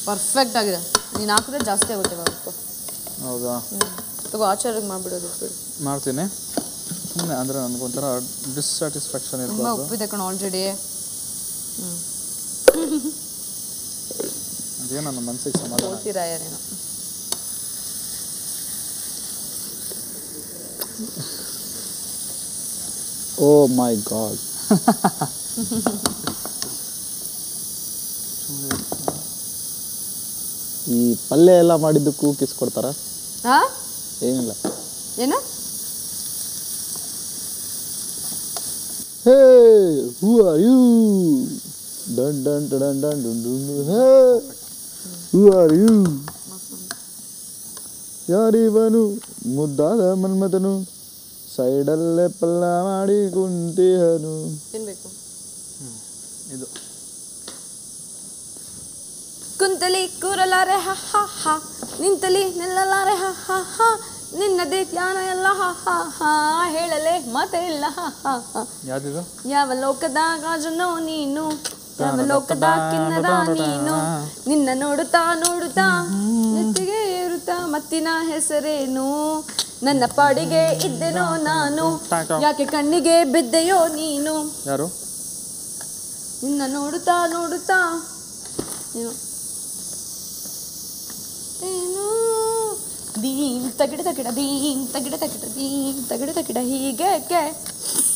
perfect ಆಗಿದೆ ನೀನು ಹಾಕಿದ್ರೆ ಜಾಸ್ತಿ ಆಗುತ್ತೆ ಇವಾಗ ಉಪ್ಪು ಹೌದಾ ಹ್ಞೂ ತಗೋ ಆಚಾರ್ಯಗೆ ಮಾಡಿಬಿಡೋದು ಬಿಡು ಮಾಡ್ತೀನಿ ಸುಮ್ಮನೆ ಅಂದರೆ ನನಗೊಂಥರ ಡಿಸ್ಸ್ಯಾಟಿಸ್ಫ್ಯಾಕ್ಷನ್ ತುಂಬ ಇರಬಾರ್ದು ಉಪ್ಪಿದೆ ಕಣ ಆಲ್ರೆಡಿ ಅದೇ ನನ್ನ ಮನಸ್ಸಿಗೆ ಸಮಾಧಾನ ಓದ್ತೀರಾ ಯಾರೇನೋ ಓ ಮೈ ಗಾಡ್ ಈ ಪಲ್ಯ ಎಲ್ಲ ಮಾಡಿದ್ದಕ್ಕೂ ಕಿಸ್ ಕೊಡ್ತಾರ ಹಾಂ ಏನಿಲ್ಲ ಏನು hey who are you done done done done ಡುನ್ ಡುನ್ ಹೇ ಹೂ ಆರ್ ಯು ಯಾರಿವನು ಮುದ್ದಾದ ಮನ್ಮಥನು ಸೈಡಲ್ಲೇ ಪಲ್ಲ ಮಾಡಿ ಕುಂತಿಹನು ತಿನ್ಬೇಕು ಇದು ಕುಂತಲಿ ಕೂರಲಾರೆ ಹ ಹ ಹ ನಿಂತಲಿ ನಿಲ್ಲಲಾರೆ ಹ ಹ ಹ ನಿನ್ನದೇ ಧ್ಯಾನ ಎಲ್ಲ ಹ ಹ ಹ ಹೇಳಲೆ ಮಾತೆ ಇಲ್ಲ ಹ ಹ ಹ ಯಾವ್ದಿದು ಯಾವ ಲೋಕದ ಗಾಜನೋ ನೀನು ಯಾವ ಲೋಕದ ಕಿನ್ನರ ನೀನು ನಿನ್ನ ನೋಡುತ್ತಾ ನೋಡುತ್ತಾ ನೆತ್ತಿಗೆ ಏರುತ್ತಾ ಮತ್ತಿನ ಹೆಸರೇನು ನನ್ನ ಪಾಡಿಗೆ ಇದ್ದೆನೋ ನಾನು ಯಾಕೆ ಕಣ್ಣಿಗೆ ಬಿದ್ದೆಯೋ ನೀನು ಯಾರು ನಿನ್ನ ನೋಡುತ್ತಾ ನೋಡುತ್ತಾ ಏನು ಏನು ದೀನ್ ತಗಿಡ ತಗಿಡ ದೀನ್ ತಗಿಡ ತಗಿಡ ದೀನ್ ತಗಿಡ ತಗಿಡ ಹೀಗೆ